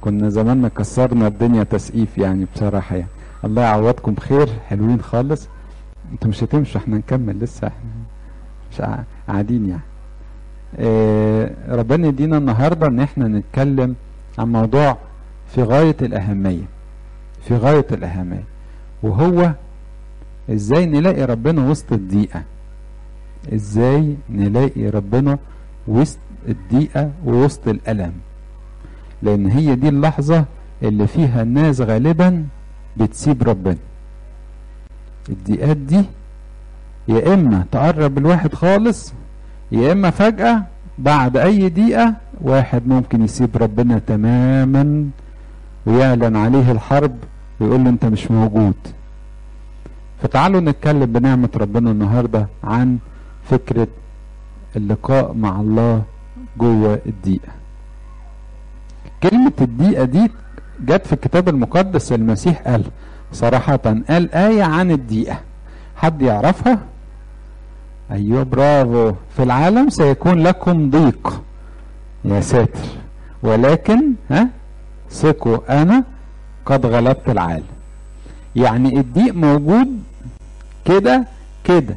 كنا زماننا كسرنا الدنيا تسقيف يعني بصراحة يعني الله يعوضكم بخير حلوين خالص انتوا مش هتمشوا احنا نكمل لسه احنا مش قاع- قاعدين يعني اه ربنا يدينا النهاردة ان احنا نتكلم عن موضوع في غاية الأهمية في غاية الأهمية وهو ازاي نلاقي ربنا وسط الضيقة ازاي نلاقي ربنا وسط الضيقة ووسط الألم لأن هي دي اللحظة اللي فيها الناس غالبا بتسيب ربنا الضيقات دي يا إما تقرب الواحد خالص يا إما فجأة بعد أي دقيقة واحد ممكن يسيب ربنا تماما ويعلن عليه الحرب ويقول له أنت مش موجود فتعالوا نتكلم بنعمة ربنا النهاردة عن فكرة اللقاء مع الله جوه الدقيقة كلمة الدقيقة دي جت في الكتاب المقدس المسيح قال صراحة قال آية عن الدقيقة حد يعرفها؟ أيوة برافو في العالم سيكون لكم ضيق يا ساتر ولكن ها ثقوا أنا قد غلبت العالم يعني الضيق موجود كده كده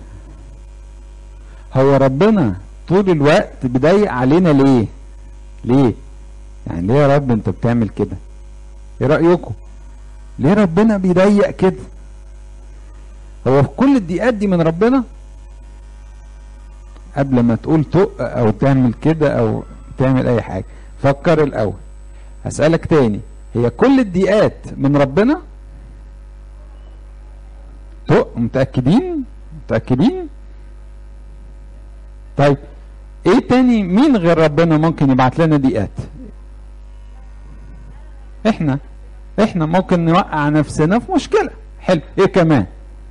هو ربنا طول الوقت بيضيق علينا ليه ليه يعني ليه يا رب انت بتعمل كده ايه رأيكم ليه ربنا بيضيق كده هو في كل الضيقات دي من ربنا قبل ما تقول طق او تعمل كده او تعمل اي حاجة فكر الاول هسألك تاني هي كل الضيقات من ربنا طق متأكدين متأكدين طيب ايه تاني مين غير ربنا ممكن يبعت لنا ضيقات احنا احنا ممكن نوقع نفسنا في مشكلة حلو ايه كمان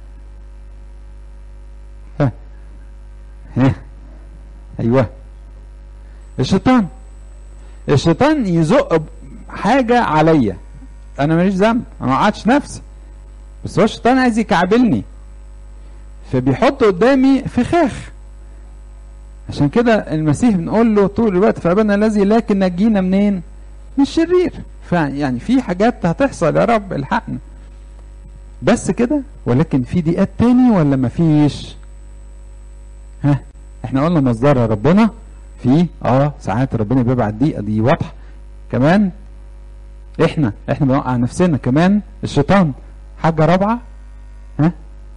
ها ها ايوه الشيطان الشيطان يزق حاجة عليا انا ماليش ذنب انا ما وقعتش نفسي بس هو الشيطان عايز يكعبلني فبيحط قدامي فخاخ عشان كده المسيح بنقول له طول الوقت في ابانا الذي لكن نجينا منين من الشرير فيعني في حاجات هتحصل يا رب الحقنا بس كده ولكن في ضيقات تاني ولا مفيش ها احنا قلنا مصدرها ربنا في اه ساعات ربنا بيبعت ضيقه دي واضحه كمان احنا احنا بنوقع نفسنا كمان الشيطان حاجه رابعه ها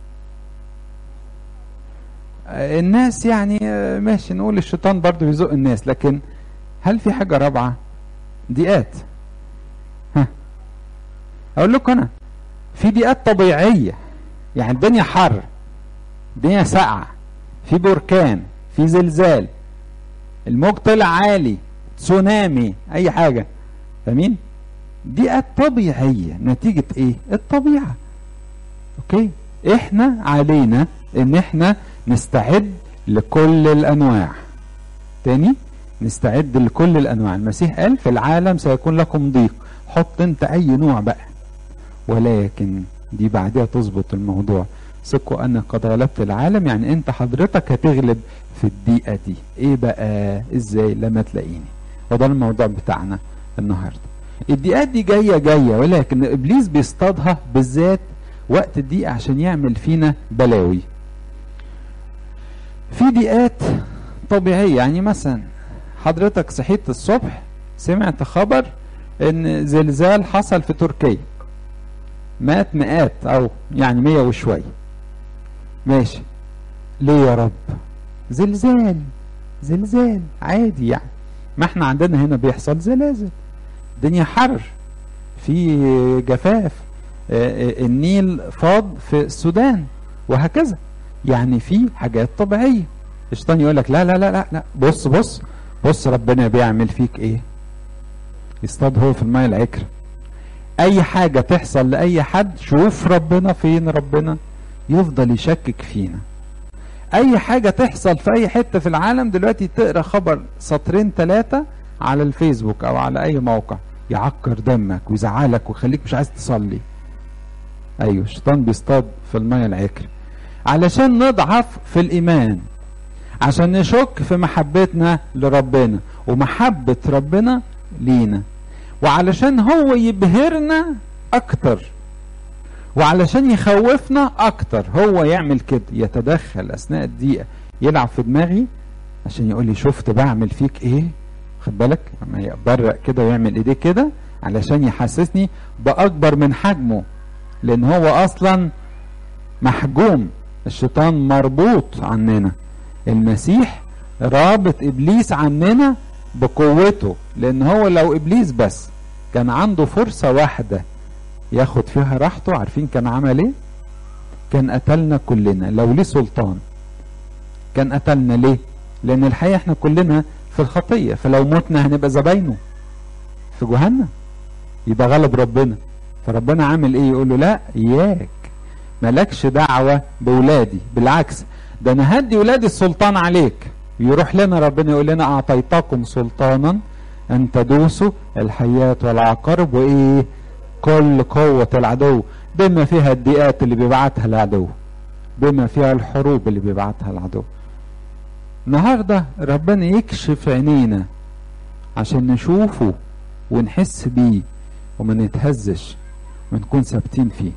آه، الناس يعني آه، ماشي نقول الشيطان برضو بيزق الناس لكن هل في حاجه رابعه ضيقات ها اقول لكم انا في ضيقات طبيعيه يعني الدنيا حر الدنيا ساقعه في بركان في زلزال الموج طلع عالي تسونامي اي حاجه فاهمين ضيقات طبيعيه نتيجه ايه الطبيعه اوكي احنا علينا ان احنا نستعد لكل الانواع تاني نستعد لكل الانواع المسيح قال في العالم سيكون لكم ضيق حط انت اي نوع بقى ولكن دي بعدها تظبط الموضوع ثقوا انا قد غلبت العالم يعني انت حضرتك هتغلب في الضيقه دي ايه بقى ازاي لما تلاقيني وده الموضوع بتاعنا النهارده الضيقات دي جايه جايه ولكن ابليس بيصطادها بالذات وقت الضيقه عشان يعمل فينا بلاوي في ضيقات طبيعيه يعني مثلا حضرتك صحيت الصبح سمعت خبر ان زلزال حصل في تركيا مات مئات او يعني مية وشوية ماشي ليه يا رب زلزال زلزال عادي يعني ما احنا عندنا هنا بيحصل زلازل الدنيا حر في جفاف آه، آه، النيل فاض في السودان وهكذا يعني في حاجات طبيعية الشيطان يقول لك لا لا لا لا لا بص بص بص ربنا بيعمل فيك ايه يصطاد هو في الماء العكر اي حاجة تحصل لاي حد شوف ربنا فين ربنا يفضل يشكك فينا اي حاجة تحصل في اي حتة في العالم دلوقتي تقرا خبر سطرين ثلاثة على الفيسبوك او على اي موقع يعكر دمك ويزعلك ويخليك مش عايز تصلي ايوه الشيطان بيصطاد في الماء العكر علشان نضعف في الايمان عشان نشك في محبتنا لربنا ومحبة ربنا لينا وعلشان هو يبهرنا اكتر وعلشان يخوفنا اكتر هو يعمل كده يتدخل اثناء الدقيقه يلعب في دماغي عشان يقول لي شفت بعمل فيك ايه خد بالك لما يبرق كده ويعمل ايديه كده علشان يحسسني باكبر من حجمه لان هو اصلا محجوم الشيطان مربوط عننا المسيح رابط ابليس عننا بقوته لان هو لو ابليس بس كان عنده فرصه واحده ياخد فيها راحته عارفين كان عمل ايه كان قتلنا كلنا لو ليه سلطان كان قتلنا ليه لان الحقيقه احنا كلنا في الخطيه فلو متنا هنبقى زباينه في جهنم يبقى غلب ربنا فربنا عامل ايه يقول له لا اياك مالكش دعوه بولادي بالعكس ده انا هدي ولادي السلطان عليك يروح لنا ربنا يقول لنا اعطيتكم سلطانا ان تدوسوا الحياة والعقارب وايه كل قوة العدو بما فيها الضيقات اللي بيبعتها العدو بما فيها الحروب اللي بيبعتها العدو النهاردة ربنا يكشف عينينا عشان نشوفه ونحس بيه وما نتهزش ونكون ثابتين فيه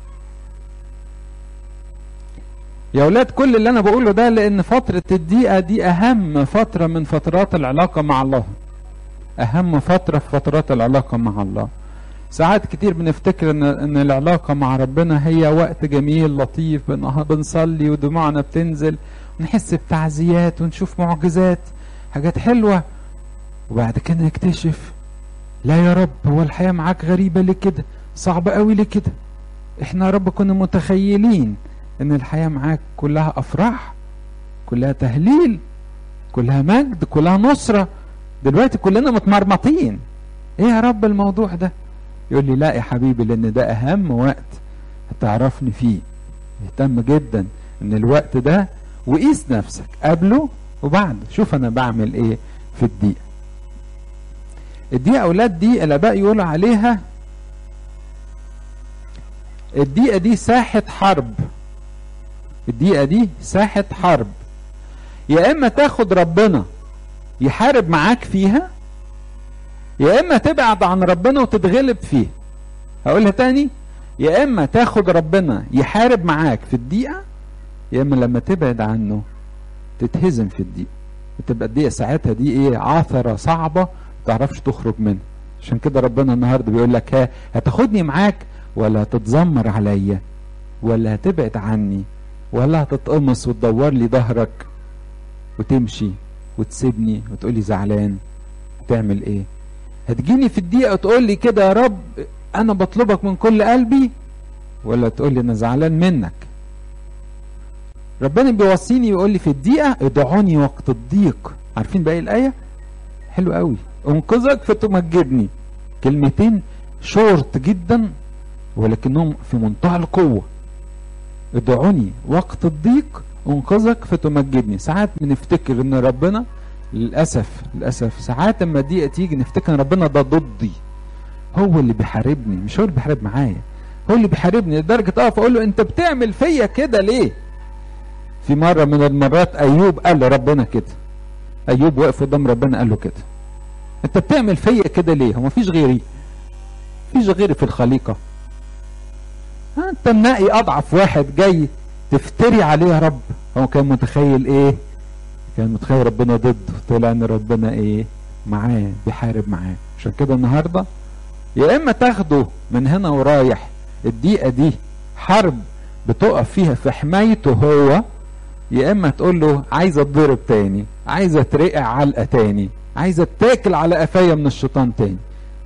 يا اولاد كل اللي انا بقوله ده لان فترة الدقيقة دي اهم فترة من فترات العلاقة مع الله اهم فترة في فترات العلاقة مع الله ساعات كتير بنفتكر ان ان العلاقة مع ربنا هي وقت جميل لطيف بن- بنصلي ودموعنا بتنزل ونحس بتعزيات ونشوف معجزات حاجات حلوة وبعد كده نكتشف لا يا رب هو الحياة معاك غريبة ليه كده صعبة قوي ليه كده احنا يا رب كنا متخيلين ان الحياة معاك كلها افراح كلها تهليل كلها مجد كلها نصرة دلوقتي كلنا متمرمطين ايه يا رب الموضوع ده يقول لي لا يا حبيبي لان ده اهم وقت هتعرفني فيه اهتم جدا ان الوقت ده وقيس نفسك قبله وبعد شوف انا بعمل ايه في الدقيقة الدقيقة اولاد دي الاباء يقولوا عليها الدقيقة دي ساحة حرب الدقيقة دي ساحة حرب يا اما تاخد ربنا يحارب معاك فيها يا اما تبعد عن ربنا وتتغلب فيه هقولها تاني يا اما تاخد ربنا يحارب معاك في الدقيقة يا اما لما تبعد عنه تتهزم في الدقيقة وتبقى الدقيقة ساعتها دي ايه عثرة صعبة متعرفش تخرج منها عشان كده ربنا النهارده بيقول لك ها هتاخدني معاك ولا هتتذمر عليا ولا هتبعد عني ولا هتتقمص وتدور لي ظهرك وتمشي وتسيبني وتقولي زعلان تعمل ايه هتجيني في الدقيقة وتقول لي كده يا رب انا بطلبك من كل قلبي ولا تقول لي انا زعلان منك ربنا بيوصيني يقول لي في الدقيقة ادعوني وقت الضيق عارفين باقي الآية حلو قوي انقذك فتمجدني كلمتين شورت جدا ولكنهم في منتهى القوة ادعوني وقت الضيق انقذك فتمجدني ساعات بنفتكر ان ربنا للاسف للاسف ساعات اما الدقيقه تيجي نفتكر ان ربنا ده ضدي هو اللي بيحاربني مش هو اللي بيحارب معايا هو اللي بيحاربني لدرجه اقف اقول له انت بتعمل فيا كده ليه في مره من المرات ايوب قال لربنا كده ايوب واقف قدام ربنا قال له كده انت بتعمل فيا كده ليه هو مفيش غيري مفيش غيري في الخليقه ها انت منقي اضعف واحد جاي تفتري عليه يا رب هو كان متخيل ايه كان متخيل ربنا ضده طلع ان ربنا ايه معاه بيحارب معاه عشان كده النهارده يا اما تاخده من هنا ورايح الدقيقه دي حرب بتقف فيها في حمايته هو يا اما تقول له عايز اتضرب تاني عايز اترقع علقه تاني عايز اتاكل على قفايا من الشيطان تاني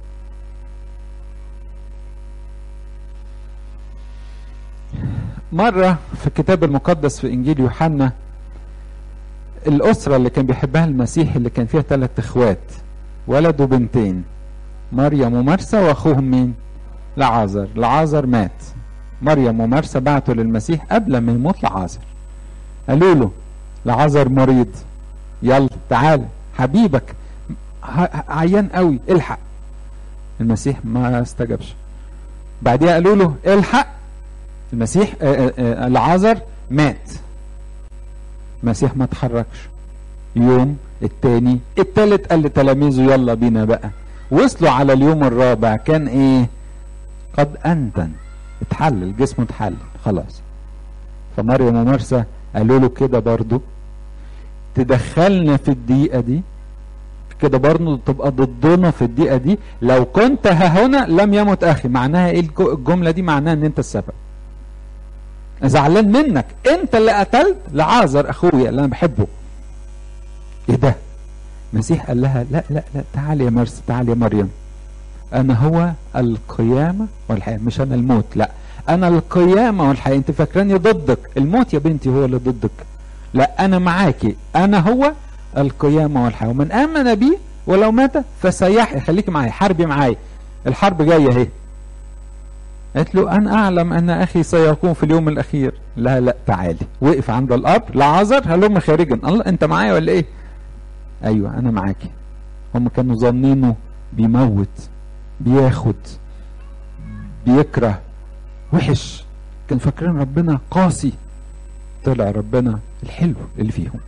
مرة في الكتاب المقدس في إنجيل يوحنا الأسرة اللي كان بيحبها المسيح اللي كان فيها ثلاث إخوات ولد وبنتين مريم ومرسى وأخوهم مين؟ لعازر لعازر مات مريم ومرسى بعتوا للمسيح قبل ما يموت لعازر قالوا له لعازر مريض يلا تعال حبيبك عيان قوي الحق المسيح ما استجابش بعديها قالوا له الحق المسيح العازر مات المسيح ما اتحركش يوم التاني التالت قال لتلاميذه يلا بينا بقى وصلوا على اليوم الرابع كان ايه قد انتن اتحل الجسم اتحل خلاص فمريم ومرسى قالوا له كده برضو تدخلنا في الدقيقة دي كده برضو تبقى ضدنا في الدقيقة دي لو كنت ها هنا لم يمت أخي معناها إيه الجملة دي معناها إن أنت السبب زعلان منك أنت اللي قتلت لعازر أخويا اللي أنا بحبه إيه ده المسيح قال لها لا لا لا تعالي يا مرسى تعالي يا مريم أنا هو القيامة والحياة مش أنا الموت لا أنا القيامة والحياة أنت فاكراني ضدك الموت يا بنتي هو اللي ضدك لا أنا معاكي أنا هو القيامة والحياة ومن آمن بي ولو مات فسيحيا خليكي معايا حربي معايا الحرب جاية اهي قالت له أنا أعلم أن أخي سيقوم في اليوم الأخير لا لا تعالي وقف عند القبر لعازر هلم خارجا الله أنت معايا ولا إيه أيوة أنا معاكي هم كانوا ظنينه بيموت بياخد بيكره وحش كان فاكرين ربنا قاسي طلع ربنا الحلو اللي فيهم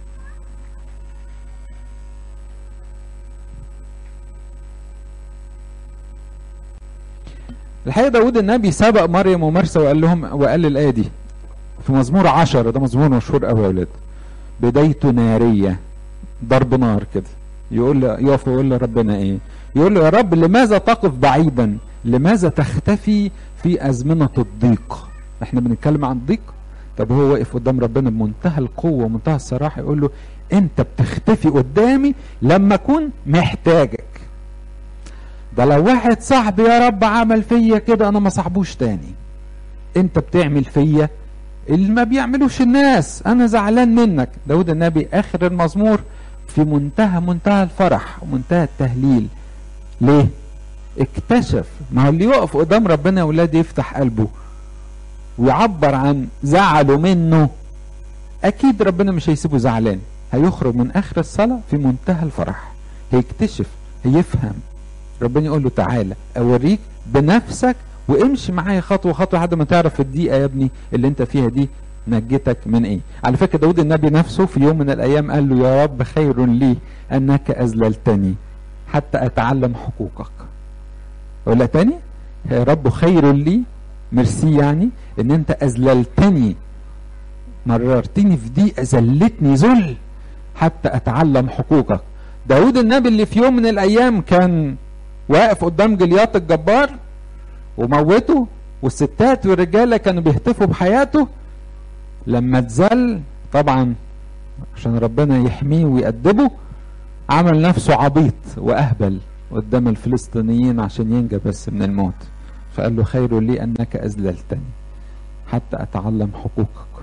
الحقيقة داود النبي سبق مريم ومرسى وقال لهم وقال الآية دي في مزمور عشرة ده مزمور مشهور قوي يا ولاد بدايته نارية ضرب نار كده يقول له يقف ويقول لربنا ايه يقول له يا رب لماذا تقف بعيدا لماذا تختفي في أزمنة الضيق احنا بنتكلم عن ضيق طب هو واقف قدام ربنا بمنتهى القوة ومنتهى الصراحة يقول له انت بتختفي قدامي لما اكون محتاجك ده لو واحد صاحبي يا رب عمل فيا كده انا ما صاحبوش تاني انت بتعمل فيا اللي ما بيعملوش الناس انا زعلان منك داود النبي اخر المزمور في منتهى منتهى الفرح ومنتهى التهليل ليه اكتشف ما هو اللي يقف قدام ربنا يا ولاد يفتح قلبه ويعبر عن زعله منه اكيد ربنا مش هيسيبه زعلان هيخرج من اخر الصلاه في منتهى الفرح هيكتشف هيفهم ربنا يقول له تعالى اوريك بنفسك وامشي معايا خطوه خطوه لحد ما تعرف الدقيقه يا ابني اللي انت فيها دي نجتك من ايه على فكره داود النبي نفسه في يوم من الايام قال له يا رب خير لي انك اذللتني حتى اتعلم حقوقك ولا تاني يا رب خير لي ميرسي يعني ان انت اذللتني مررتني في دي ذلتني ذل حتى اتعلم حقوقك داود النبي اللي في يوم من الايام كان واقف قدام جلياط الجبار وموته والستات والرجاله كانوا بيهتفوا بحياته لما اتذل طبعا عشان ربنا يحميه ويأدبه عمل نفسه عبيط واهبل قدام الفلسطينيين عشان ينجى بس من الموت فقال له خير لي انك اذللتني حتى اتعلم حقوقك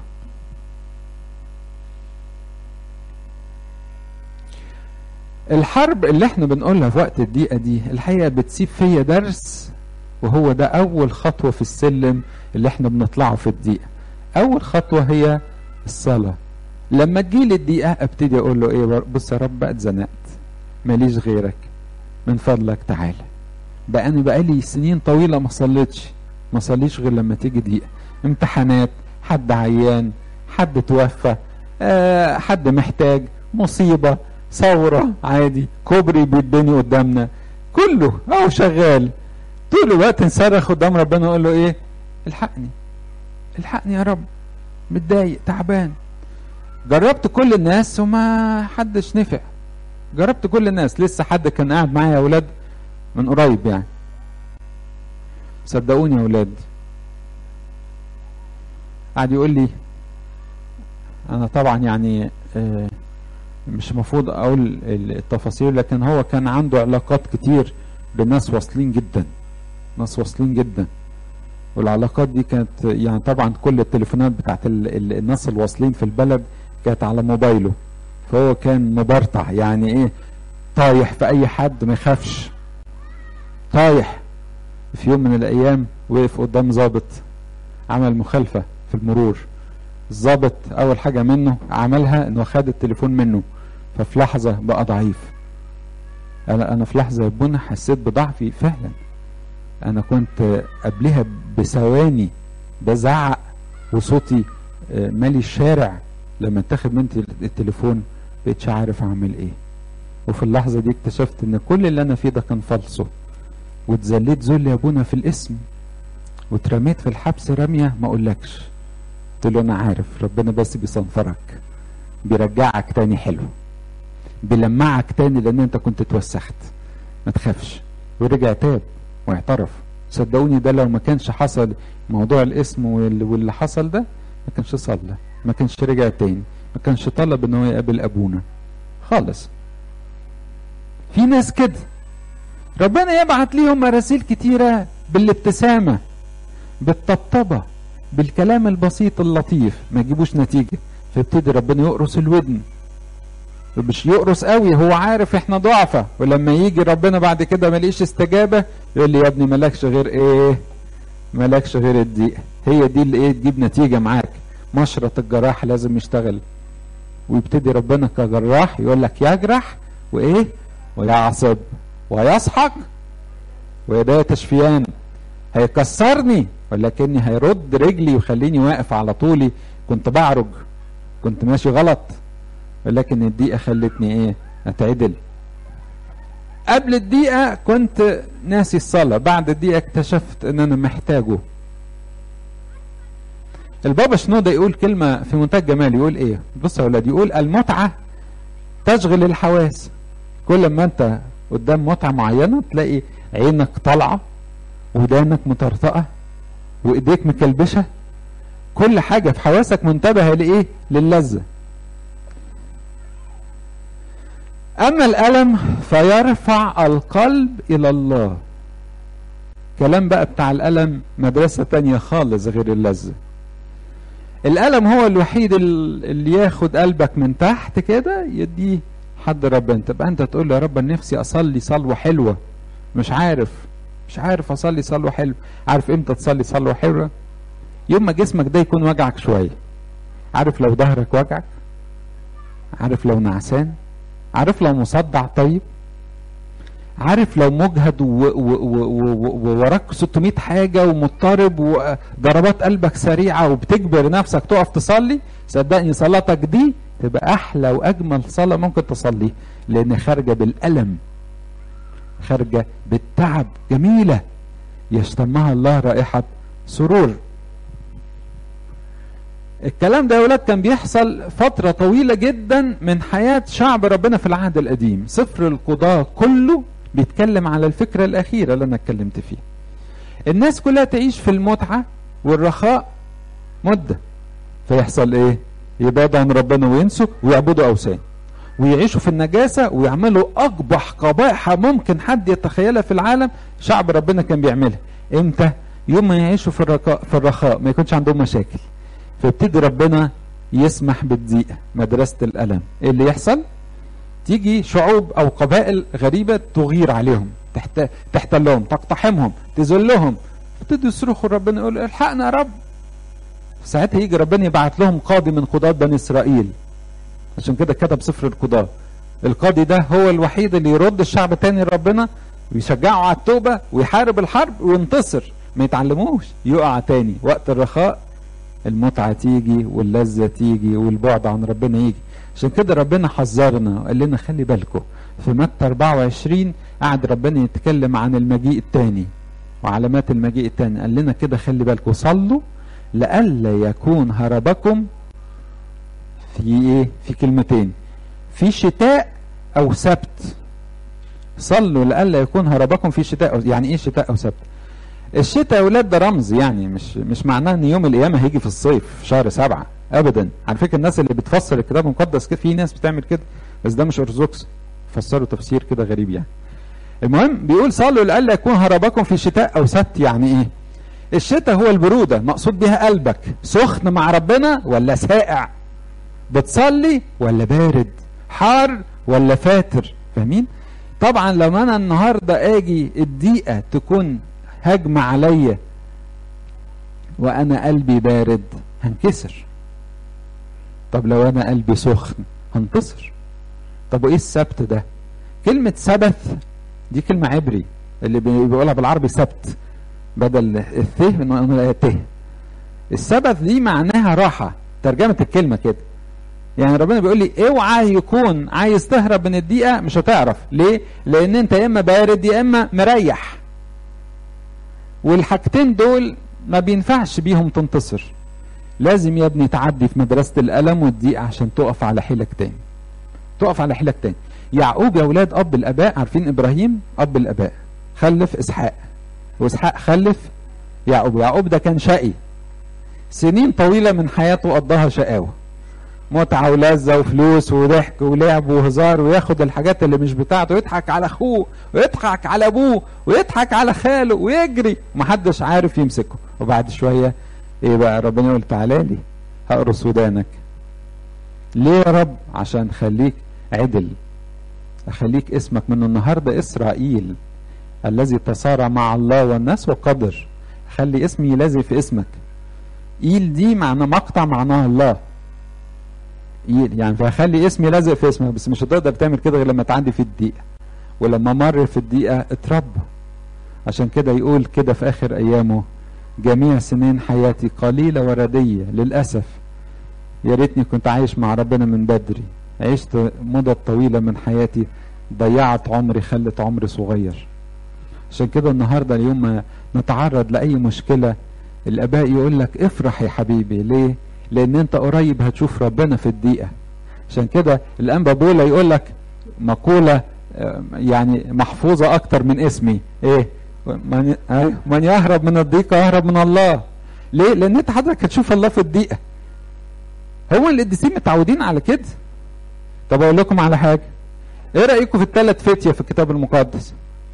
الحرب اللي احنا بنقولها في وقت الدقيقه دي الحقيقه بتسيب فيا درس وهو ده اول خطوه في السلم اللي احنا بنطلعه في الدقيقه اول خطوه هي الصلاه لما تجيلي الدقيقه ابتدي اقول له ايه بص يا رب بقى اتزنقت ماليش غيرك من فضلك تعالى بقى انا بقالي سنين طويله ما صليتش ما صليش غير لما تيجي دقيقه امتحانات حد عيان حد توفى آه حد محتاج مصيبه ثوره عادي كوبري بيتبني قدامنا كله اهو شغال طول الوقت نصرخ قدام ربنا نقول له ايه الحقني الحقني يا رب متضايق تعبان جربت كل الناس وما حدش نفع جربت كل الناس لسه حد كان قاعد معايا يا اولاد من قريب يعني صدقوني يا اولاد قعد يقول لي انا طبعا يعني آه مش المفروض اقول التفاصيل لكن هو كان عنده علاقات كتير بناس واصلين جدا ناس واصلين جدا والعلاقات دي كانت يعني طبعا كل التليفونات بتاعت ال ال الناس الواصلين في البلد كانت على موبايله فهو كان مبرطع يعني ايه طايح في اي حد ما يخافش طايح في يوم من الايام وقف قدام ظابط عمل مخالفه في المرور الظابط اول حاجه منه عملها انه خد التليفون منه ففي لحظه بقى ضعيف انا انا في لحظه يا ابونا حسيت بضعفي فعلا انا كنت قبلها بثواني بزعق وصوتي مالي الشارع لما اتاخد مني التليفون بقتش عارف اعمل ايه وفي اللحظة دي اكتشفت ان كل اللي انا فيه ده كان فالصو واتذليت ذل يا ابونا في الاسم واترميت في الحبس رمية ما اقولكش قلت له انا عارف ربنا بس بيصنفرك بيرجعك تاني حلو بيلمعك تاني لان انت كنت اتوسخت ما تخافش ورجع تاب واعترف صدقوني ده لو ما كانش حصل موضوع الاسم واللي حصل ده ما كانش صلى ما كانش رجع تاني ما كانش طلب ان هو يقابل ابونا خالص في ناس كده ربنا يبعت ليهم مراسيل كتيرة بالابتسامة بالطبطبة بالكلام البسيط اللطيف ما يجيبوش نتيجة فيبتدي ربنا يقرص الودن مش يقرص قوي هو عارف احنا ضعفة ولما يجي ربنا بعد كده ماليش استجابة يقول لي يا ابني مالكش غير ايه مالكش غير الضيق هي دي اللي ايه تجيب نتيجة معاك مشرط الجراح لازم يشتغل ويبتدي ربنا كجراح يقول لك يجرح وايه ويعصب ويسحق ويدايا تشفيان هيكسرني ولكني هيرد رجلي ويخليني واقف على طولي كنت بعرج كنت ماشي غلط ولكن الدقيقة خلتني ايه اتعدل قبل الدقيقة كنت ناسي الصلاة بعد الدقيقة اكتشفت ان انا محتاجه البابا شنودة يقول كلمة في منتهى الجمال يقول ايه بص يا ولاد يقول المتعة تشغل الحواس كل ما انت قدام متعة معينة تلاقي عينك طالعة ودانك مطرطقة وايديك مكلبشة كل حاجة في حواسك منتبهة لايه للذة اما الالم فيرفع القلب الى الله كلام بقى بتاع الالم مدرسة تانية خالص غير اللذة الالم هو الوحيد اللي ياخد قلبك من تحت كده يديه حد ربنا تبقى انت تقول له يا رب نفسي اصلي صلوه حلوه مش عارف مش عارف اصلي صلوه حلوه عارف امتى تصلي صلوه حلوه يوم ما جسمك ده يكون وجعك شويه عارف لو ظهرك وجعك عارف لو نعسان عارف لو مصدع طيب عارف لو مجهد ووراك 600 حاجة ومضطرب وضربات قلبك سريعة وبتجبر نفسك تقف تصلي صدقني صلاتك دي تبقى أحلى وأجمل صلاة ممكن تصلي لأن خارجة بالألم خارجة بالتعب جميلة يشتمها الله رائحة سرور الكلام ده يا ولاد كان بيحصل فترة طويلة جدا من حياة شعب ربنا في العهد القديم سفر القضاء كله بيتكلم على الفكرة الأخيرة اللي أنا اتكلمت فيها الناس كلها تعيش في المتعة والرخاء مدة فيحصل إيه يبعدوا عن ربنا وينسوا ويعبدوا أوثان ويعيشوا في النجاسة ويعملوا أقبح قبائح ممكن حد يتخيلها في العالم شعب ربنا كان بيعملها إمتى؟ يوم ما يعيشوا في الرخاء, في الرخاء ما يكونش عندهم مشاكل فيبتدي ربنا يسمح بالضيق مدرسة الألم إيه اللي يحصل؟ تيجي شعوب او قبائل غريبه تغير عليهم تحت تحتلهم تقتحمهم تذلهم ابتدوا يصرخوا ربنا يقول الحقنا يا رب ساعتها يجي ربنا يبعت لهم قاضي من قضاة بني اسرائيل عشان كده كتب سفر القضاة القاضي ده هو الوحيد اللي يرد الشعب تاني لربنا ويشجعه على التوبة ويحارب الحرب وينتصر ما يتعلموش يقع تاني وقت الرخاء المتعة تيجي واللذة تيجي والبعد عن ربنا يجي عشان كده ربنا حذرنا وقال لنا خلي بالكم في متى 24 قعد ربنا يتكلم عن المجيء الثاني وعلامات المجيء الثاني قال لنا كده خلي بالكم صلوا لئلا يكون هربكم في ايه في كلمتين في شتاء او سبت صلوا لئلا يكون هربكم في شتاء أو يعني ايه شتاء او سبت الشتاء يا ولاد ده رمز يعني مش مش معناه ان يوم القيامه هيجي في الصيف في شهر سبعة ابدا على فكره الناس اللي بتفسر الكتاب المقدس كده في ناس بتعمل كده بس ده مش ارثوذكس فسروا تفسير كده غريب يعني المهم بيقول صلوا لئلا يكون هربكم في شتاء او سبت يعني ايه الشتاء هو البروده مقصود بها قلبك سخن مع ربنا ولا ساقع بتصلي ولا بارد حار ولا فاتر فاهمين طبعا لو انا النهارده اجي الدقيقه تكون هجمة عليا وانا قلبي بارد هنكسر طب لو انا قلبي سخن هنتصر طب وايه السبت ده كلمة سبت دي كلمة عبري اللي بيقولها بالعربي سبت بدل الث من ته السبت دي معناها راحة ترجمة الكلمة كده يعني ربنا بيقول لي اوعى يكون عايز تهرب من الدقيقه مش هتعرف ليه لان انت يا اما بارد يا اما مريح والحاجتين دول ما بينفعش بيهم تنتصر لازم يا ابني تعدي في مدرسه الالم والضيق عشان تقف على حيلك تاني تقف على حيلك تاني يعقوب يا اولاد اب الاباء عارفين ابراهيم اب الاباء خلف اسحاق واسحاق خلف يعقوب يعقوب ده كان شقي سنين طويلة من حياته قضاها شقاوة متعة ولذة وفلوس وضحك ولعب وهزار وياخد الحاجات اللي مش بتاعته ويضحك على اخوه ويضحك على ابوه ويضحك على خاله ويجري ومحدش عارف يمسكه وبعد شوية ايه بقى ربنا يقول تعالى لي هقرص ودانك ليه يا رب عشان خليك عدل اخليك اسمك من النهارده اسرائيل الذي تصارع مع الله والناس وقدر خلي اسمي لازق في اسمك ايل دي معنى مقطع معناها الله ايل يعني فخلي اسمي لازق في اسمك بس مش هتقدر تعمل كده غير لما تعدي في الدقيقه ولما مر في الدقيقه اتربى عشان كده يقول كده في اخر ايامه جميع سنين حياتي قليله ورديه للاسف يا ريتني كنت عايش مع ربنا من بدري عشت مدة طويلة من حياتي ضيعت عمري خلت عمري صغير عشان كده النهاردة اليوم ما نتعرض لأي مشكلة الآباء يقول لك افرح يا حبيبي ليه؟ لأن أنت قريب هتشوف ربنا في الدقيقة عشان كده الأنبا بولا يقول لك مقولة يعني محفوظة أكتر من اسمي إيه؟ من, من يهرب من الضيقة يهرب من الله ليه؟ لأن أنت حضرتك هتشوف الله في الدقيقة هو القديسين متعودين على كده طب اقول لكم على حاجه ايه رايكم في الثلاث فتيه في الكتاب المقدس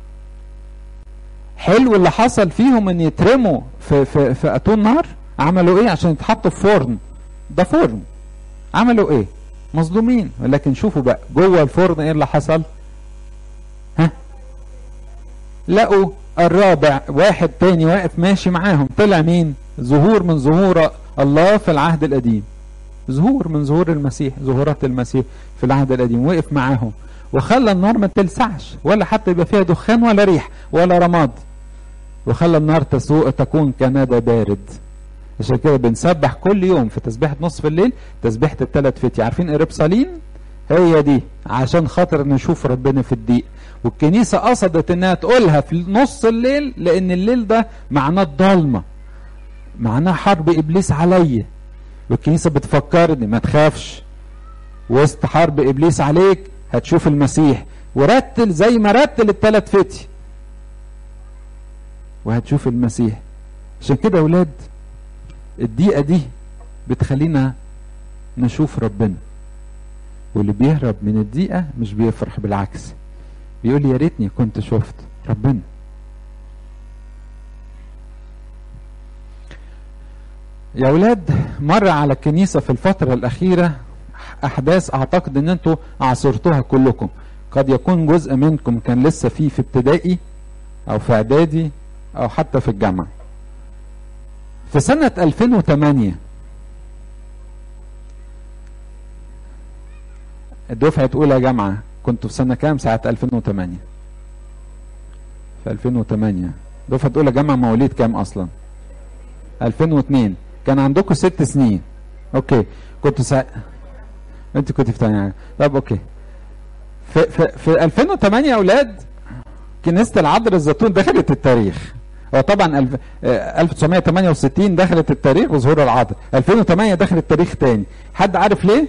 حلو اللي حصل فيهم ان يترموا في في في اتون نار عملوا ايه عشان يتحطوا في فرن ده فرن عملوا ايه مظلومين ولكن شوفوا بقى جوه الفرن ايه اللي حصل ها لقوا الرابع واحد تاني واقف ماشي معاهم طلع مين ظهور من ظهور الله في العهد القديم ظهور من ظهور المسيح ظهورات المسيح في العهد القديم وقف معاهم وخلى النار ما تلسعش ولا حتى يبقى فيها دخان ولا ريح ولا رماد وخلى النار تسوء تكون كندى بارد عشان كده بنسبح كل يوم في تسبيحة نصف الليل تسبيحة الثلاث فتي عارفين إربصالين هي دي عشان خاطر نشوف ربنا في الضيق والكنيسة قصدت انها تقولها في نص الليل لان الليل ده معناه الضلمة معناه حرب ابليس عليا والكنيسه بتفكرني ما تخافش وسط حرب ابليس عليك هتشوف المسيح ورتل زي ما رتل الثلاث فتي وهتشوف المسيح عشان كده اولاد الدقيقه دي بتخلينا نشوف ربنا واللي بيهرب من الدقيقه مش بيفرح بالعكس بيقول يا ريتني كنت شفت ربنا يا اولاد مر على الكنيسه في الفتره الاخيره احداث اعتقد ان انتوا عاصرتوها كلكم قد يكون جزء منكم كان لسه فيه في ابتدائي او في اعدادي او حتى في الجامعه في سنه 2008 دفعه اولى جامعه كنت في سنه كام ساعه 2008 في 2008 دفعه اولى جامعه مواليد كام اصلا 2002 كان عندكم ست سنين اوكي كنت سا... انت كنت في تانية طب اوكي في, في, في 2008 يا اولاد كنيسه العذراء الزيتون دخلت التاريخ هو طبعا الف... 1968 دخلت التاريخ وظهور العذراء 2008 دخلت تاريخ تاني حد عارف ليه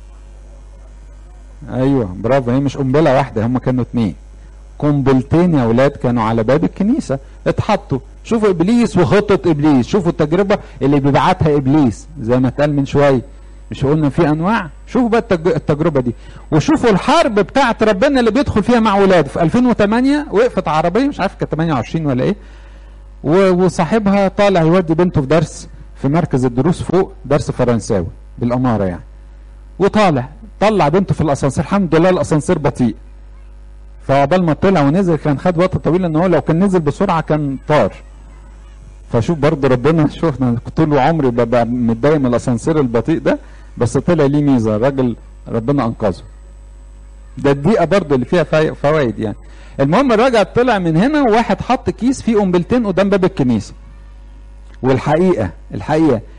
ايوه برافو هي مش قنبله واحده هم كانوا اتنين قنبلتين يا اولاد كانوا على باب الكنيسه اتحطوا شوفوا ابليس وخطه ابليس شوفوا التجربه اللي بيبعتها ابليس زي ما اتقال من شويه مش قلنا في انواع شوفوا بقى التجربه دي وشوفوا الحرب بتاعت ربنا اللي بيدخل فيها مع ولاده في 2008 وقفت عربيه مش عارف كانت 28 ولا ايه وصاحبها طالع يودي بنته في درس في مركز الدروس فوق درس فرنساوي بالاماره يعني وطالع طلع بنته في الاسانسير الحمد لله الاسانسير بطيء فعقبال ما طلع ونزل كان خد وقت طويل ان هو لو كان نزل بسرعه كان طار فشوف برضه ربنا شوف انا طول عمري ببقى متضايق من الاسانسير البطيء ده بس طلع ليه ميزه الراجل ربنا انقذه ده الدقيقه برضه اللي فيها فوائد يعني المهم الراجل طلع من هنا وواحد حط كيس فيه قنبلتين قدام باب الكنيسه والحقيقه الحقيقه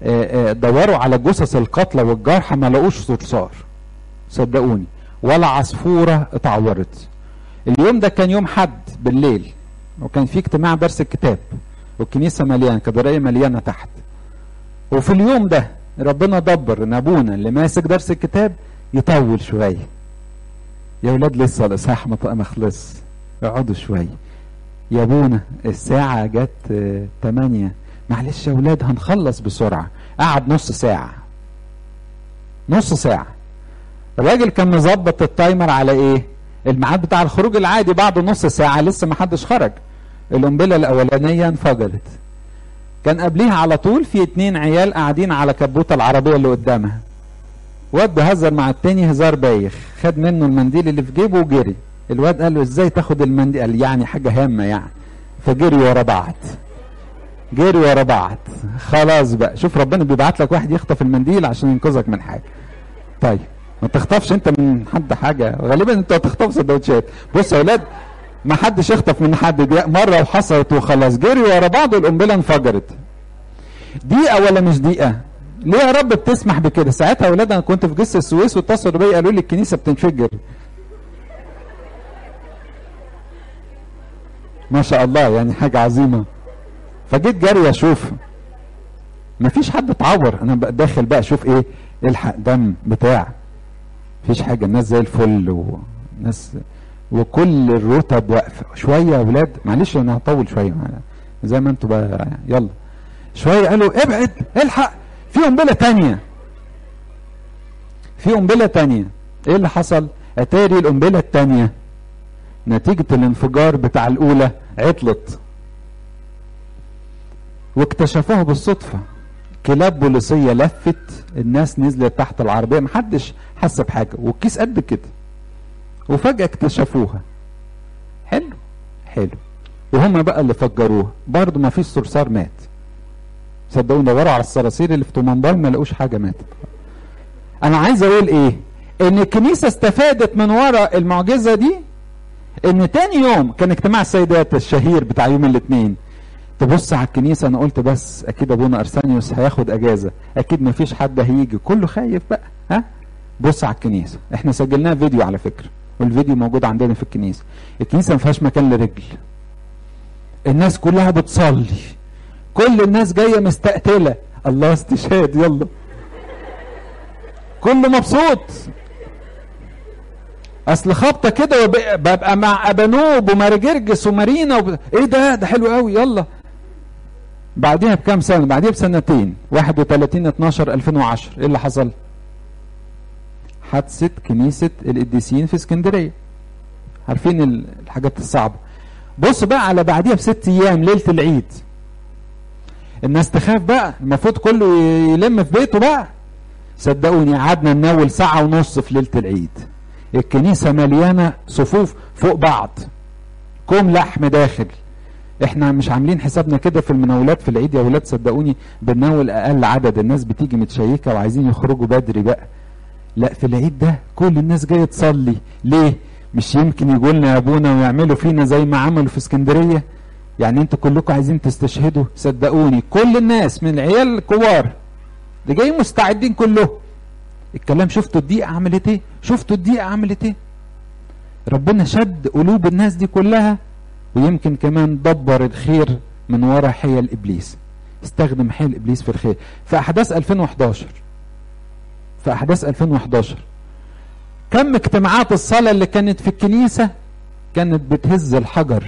آه، آه، دوروا على جثث القتلى والجرحى ما لقوش صرصار صدقوني ولا عصفورة اتعورت اليوم ده كان يوم حد بالليل وكان في اجتماع درس الكتاب والكنيسة مليانة كدرية مليانة تحت وفي اليوم ده ربنا دبر ان ابونا اللي ماسك درس الكتاب يطول شوية يا ولاد لسه الاصحاح ما ما خلص اقعدوا شوية يا ابونا الساعة جت آه، تمانية معلش يا ولاد هنخلص بسرعة قعد نص ساعة نص ساعة الراجل كان مظبط التايمر على ايه الميعاد بتاع الخروج العادي بعد نص ساعة لسه ما حدش خرج القنبلة الأولانية انفجرت كان قبليها على طول في اتنين عيال قاعدين على كبوتة العربية اللي قدامها واد هزر مع التاني هزار بايخ خد منه المنديل اللي في جيبه وجري الواد قال له ازاي تاخد المنديل قال يعني حاجة هامة يعني فجري ورا بعض جري ورا بعض خلاص بقى شوف ربنا بيبعت لك واحد يخطف المنديل عشان ينقذك من حاجة طيب ما تخطفش انت من حد حاجة غالبا انت هتخطف سندوتشات بص يا ولاد ما حدش يخطف من حد دي مرة وحصلت وخلاص جري ورا بعض والقنبلة انفجرت دقيقة ولا مش دقيقة ليه يا رب بتسمح بكده ساعتها يا ولاد انا كنت في جسر السويس واتصلوا بيا قالوا لي الكنيسة بتنفجر ما شاء الله يعني حاجة عظيمة فجيت جري اشوف مفيش حد اتعور انا بقى داخل بقى اشوف ايه الحق دم بتاع مفيش حاجة الناس زي الفل وناس وكل الرتب واقفة شوية يا ولاد معلش انا هطول شوية زي ما انتوا بقى يلا شوية قالوا ابعد الحق في قنبلة تانية في قنبلة تانية ايه اللي حصل اتاري القنبلة التانية نتيجة الانفجار بتاع الاولى عطلت واكتشفوها بالصدفة كلاب بوليسية لفت الناس نزلت تحت العربية محدش حس بحاجة والكيس قد كده وفجأة اكتشفوها حلو حلو وهم بقى اللي فجروها برضه ما فيش صرصار مات صدقوني دوروا على الصراصير اللي في تومنبال ما لقوش حاجة ماتت انا عايز اقول ايه ان الكنيسة استفادت من ورا المعجزة دي ان تاني يوم كان اجتماع السيدات الشهير بتاع يوم الاثنين تبص على الكنيسة انا قلت بس اكيد ابونا ارسانيوس هياخد اجازة اكيد ما فيش حد هيجي كله خايف بقى ها بص على الكنيسة احنا سجلناها فيديو على فكرة والفيديو موجود عندنا في الكنيسة الكنيسة ما فيهاش مكان لرجل الناس كلها بتصلي كل الناس جاية مستقتلة الله استشهاد يلا كله مبسوط اصل خبطه كده ببقى مع ابانوب ومارجرجس ومارينا وب... ايه ده ده حلو قوي يلا بعديها بكام سنه بعديها بسنتين 31 12 2010 ايه اللي حصل حادثه كنيسه القديسين في اسكندريه عارفين الحاجات الصعبه بص بقى على بعديها بست ايام ليله العيد الناس تخاف بقى المفروض كله يلم في بيته بقى صدقوني قعدنا ننول ساعه ونص في ليله العيد الكنيسة مليانة صفوف فوق بعض كوم لحم داخل احنا مش عاملين حسابنا كده في المناولات في العيد يا ولاد صدقوني بنناول اقل عدد الناس بتيجي متشيكة وعايزين يخرجوا بدري بقى لا في العيد ده كل الناس جاية تصلي ليه مش يمكن يقولنا لنا يا ابونا ويعملوا فينا زي ما عملوا في اسكندرية يعني انتوا كلكم عايزين تستشهدوا صدقوني كل الناس من العيال الكبار اللي جايين مستعدين كلهم الكلام شفتوا الدقيقة عملت ايه شفتوا الدقيقة عملت ايه ربنا شد قلوب الناس دي كلها ويمكن كمان دبر الخير من ورا حيل ابليس استخدم حيل ابليس في الخير في احداث 2011 في احداث 2011 كم اجتماعات الصلاة اللي كانت في الكنيسة كانت بتهز الحجر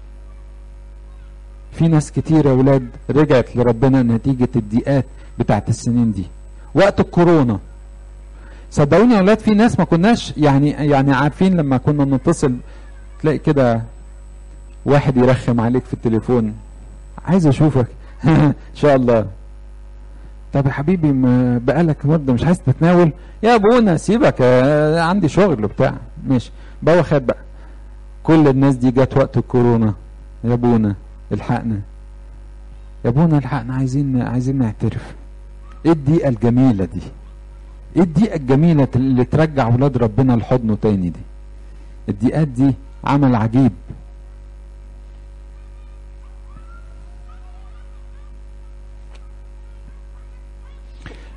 في ناس كتير يا ولاد رجعت لربنا نتيجة الضيقات بتاعت السنين دي وقت الكورونا صدقوني يا اولاد في ناس ما كناش يعني يعني عارفين لما كنا نتصل تلاقي كده واحد يرخم عليك في التليفون عايز اشوفك ان شاء الله طب يا حبيبي ما بقالك مده مش عايز تتناول يا ابونا سيبك عندي شغل وبتاع ماشي بقى خد بقى كل الناس دي جت وقت الكورونا يا ابونا الحقنا يا ابونا الحقنا عايزين عايزين نعترف ايه الدقيقه الجميله دي ايه الدقيقة الجميلة اللي ترجع ولاد ربنا لحضنه تاني دي الدقيقات دي عمل عجيب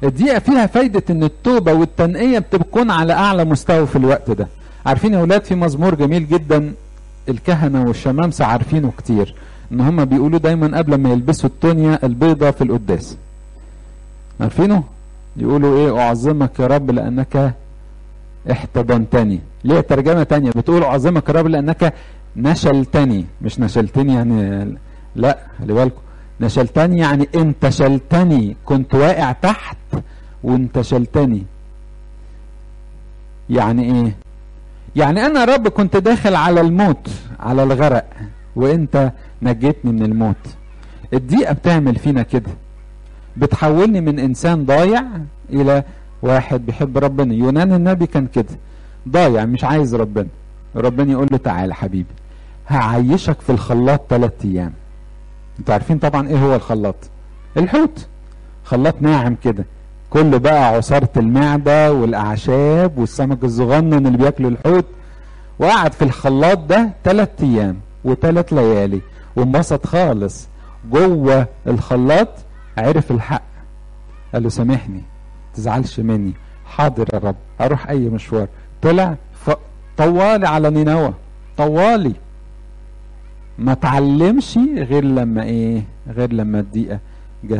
الدقيقة فيها فايدة ان التوبة والتنقية بتكون على اعلى مستوى في الوقت ده عارفين يا اولاد في مزمور جميل جدا الكهنة والشمامسة عارفينه كتير ان هم بيقولوا دايما قبل ما يلبسوا التونيا البيضة في القداس عارفينه يقولوا ايه اعظمك يا رب لانك احتضنتني ليه ترجمة تانية بتقول اعظمك يا رب لانك نشلتني مش نشلتني يعني لا خلي بالكم نشلتني يعني انتشلتني كنت واقع تحت وانتشلتني يعني ايه يعني انا يا رب كنت داخل على الموت على الغرق وانت نجيتني من الموت الدقيقة بتعمل فينا كده بتحولني من انسان ضايع الى واحد بيحب ربنا يونان النبي كان كده ضايع مش عايز ربنا ربنا يقول له تعالى حبيبي هعيشك في الخلاط ثلاث ايام انتوا عارفين طبعا ايه هو الخلاط الحوت خلاط ناعم كده كله بقى عصارة المعدة والأعشاب والسمك الصغنن اللي بياكلوا الحوت وقعد في الخلاط ده ثلاث أيام وثلاث ليالي وانبسط خالص جوه الخلاط عرف الحق قال له سامحني تزعلش مني حاضر يا رب اروح اي مشوار طلع ف... طوالي على نينوى طوالي ما تعلمش غير لما ايه غير لما الدقيقة جت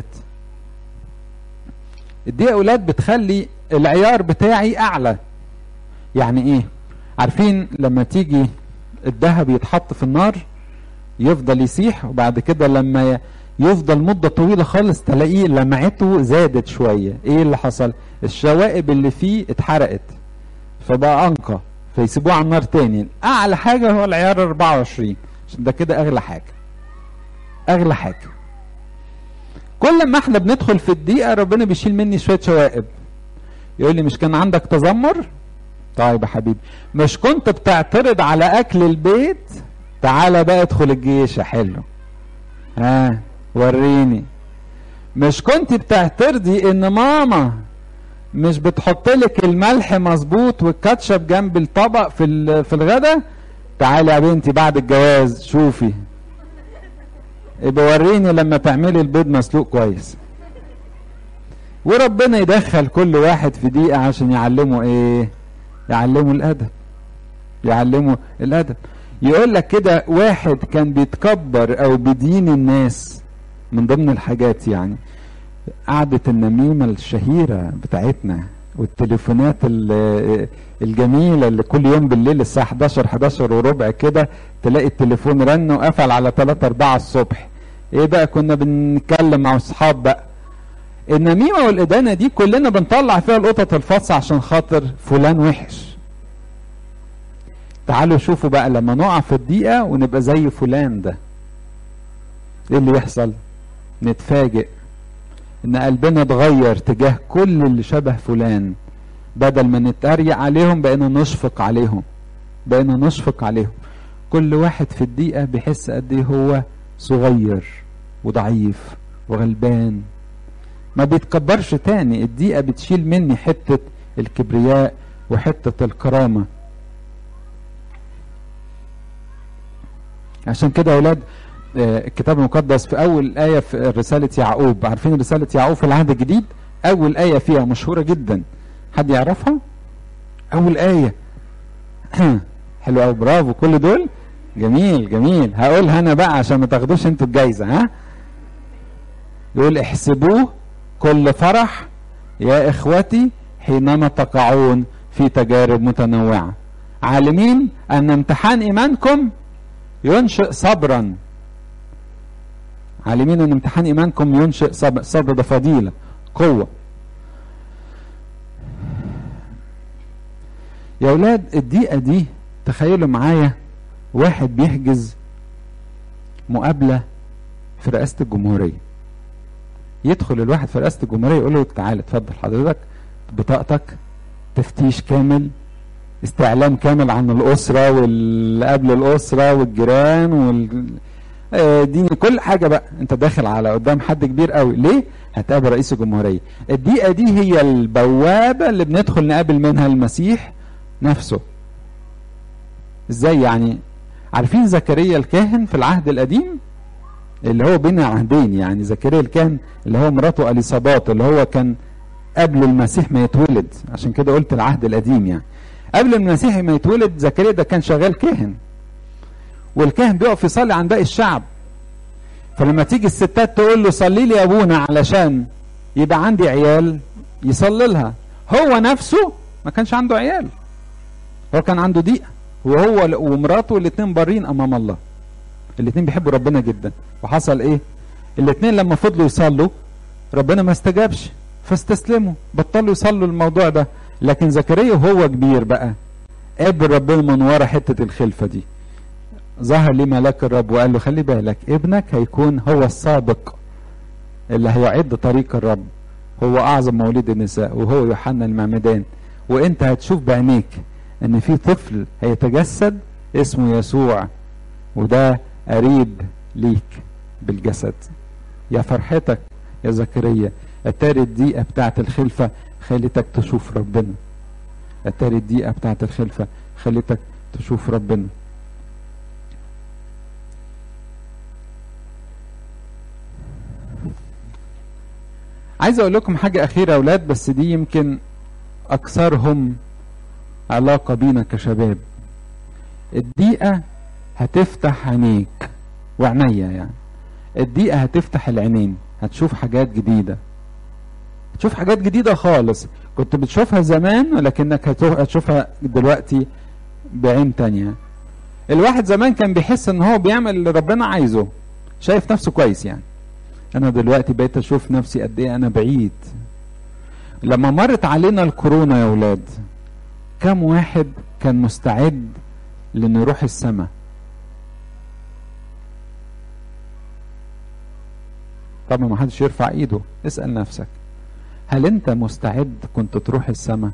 الدقيقة اولاد بتخلي العيار بتاعي اعلى يعني ايه عارفين لما تيجي الذهب يتحط في النار يفضل يسيح وبعد كده لما يفضل مدة طويلة خالص تلاقيه لمعته زادت شوية ايه اللي حصل الشوائب اللي فيه اتحرقت فبقى انقى فيسيبوه على النار تاني اعلى حاجة هو العيار 24 عشان ده كده اغلى حاجة اغلى حاجة كل ما احنا بندخل في الدقيقة ربنا بيشيل مني شوية شوائب يقول لي مش كان عندك تذمر طيب يا حبيبي مش كنت بتعترض على اكل البيت تعالى بقى ادخل الجيش يا حلو ها وريني مش كنت بتعترضي ان ماما مش بتحط لك الملح مظبوط والكاتشب جنب الطبق في في الغدا تعالي يا بنتي بعد الجواز شوفي ابقى وريني لما تعملي البيض مسلوق كويس وربنا يدخل كل واحد في دقيقة عشان يعلمه ايه يعلمه الادب يعلمه الادب يقول لك كده واحد كان بيتكبر او بدين الناس من ضمن الحاجات يعني قعدة النميمة الشهيرة بتاعتنا والتليفونات الجميلة اللي كل يوم بالليل الساعة 11 11 وربع كده تلاقي التليفون رن وقفل على 3 4 الصبح ايه بقى كنا بنتكلم مع اصحاب بقى النميمة والإدانة دي كلنا بنطلع فيها القطط الفاصة عشان خاطر فلان وحش تعالوا شوفوا بقى لما نقع في الدقيقة ونبقى زي فلان ده ايه اللي يحصل نتفاجئ ان قلبنا اتغير تجاه كل اللي شبه فلان بدل ما نتريق عليهم بقينا نشفق عليهم بقينا نشفق عليهم كل واحد في الدقيقة بيحس قد ايه هو صغير وضعيف وغلبان ما بيتكبرش تاني الدقيقة بتشيل مني حتة الكبرياء وحتة الكرامة عشان كده يا اولاد الكتاب المقدس في اول ايه في رساله يعقوب عارفين رساله يعقوب في العهد الجديد اول ايه فيها مشهوره جدا حد يعرفها اول ايه حلو قوي برافو كل دول جميل جميل هقولها انا بقى عشان ما تاخدوش انتوا الجايزه ها يقول احسبوه كل فرح يا اخوتي حينما تقعون في تجارب متنوعه عالمين ان امتحان ايمانكم ينشئ صبرا عالمين ان امتحان ايمانكم ينشئ صبر صبر ده فضيله قوه يا اولاد الدقيقه دي تخيلوا معايا واحد بيحجز مقابله في رئاسه الجمهوريه يدخل الواحد في رئاسه الجمهوريه يقول له تعالى اتفضل حضرتك بطاقتك تفتيش كامل استعلام كامل عن الاسره واللي قبل الاسره والجيران وال ديني كل حاجة بقى انت داخل على قدام حد كبير قوي ليه هتقابل رئيس الجمهورية الدقيقة دي هي البوابة اللي بندخل نقابل منها المسيح نفسه ازاي يعني عارفين زكريا الكاهن في العهد القديم اللي هو بين العهدين يعني زكريا الكاهن اللي هو مراته اليصابات اللي هو كان قبل المسيح ما يتولد عشان كده قلت العهد القديم يعني قبل المسيح ما يتولد زكريا ده كان شغال كاهن والكاهن بيقف يصلي عن باقي الشعب فلما تيجي الستات تقول له صلي لي يا ابونا علشان يبقى عندي عيال يصلي لها هو نفسه ما كانش عنده عيال هو كان عنده ضيقه وهو ومراته الاثنين بارين امام الله الاثنين بيحبوا ربنا جدا وحصل ايه الاثنين لما فضلوا يصلوا ربنا ما استجابش فاستسلموا بطلوا يصلوا الموضوع ده لكن زكريا وهو كبير بقى قابل ربنا من ورا حته الخلفه دي ظهر لي ملاك الرب وقال له خلي بالك ابنك هيكون هو السابق اللي هيعد طريق الرب هو اعظم مولود النساء وهو يوحنا المعمدان وانت هتشوف بعينيك ان في طفل هيتجسد اسمه يسوع وده قريب ليك بالجسد يا فرحتك يا زكريا اتاري الدقيقه بتاعت الخلفه خلتك تشوف ربنا اتاري الدقيقه بتاعت الخلفه خلتك تشوف ربنا عايز اقول لكم حاجه اخيره يا اولاد بس دي يمكن اكثرهم علاقه بينا كشباب الدقيقه هتفتح عينيك وعينيا يعني الدقيقه هتفتح العينين هتشوف حاجات جديده هتشوف حاجات جديده خالص كنت بتشوفها زمان ولكنك هتشوفها دلوقتي بعين تانية الواحد زمان كان بيحس ان هو بيعمل اللي ربنا عايزه شايف نفسه كويس يعني انا دلوقتي بقيت اشوف نفسي قد ايه انا بعيد لما مرت علينا الكورونا يا ولاد كم واحد كان مستعد لانه يروح السماء طبعا ما حدش يرفع ايده اسال نفسك هل انت مستعد كنت تروح السماء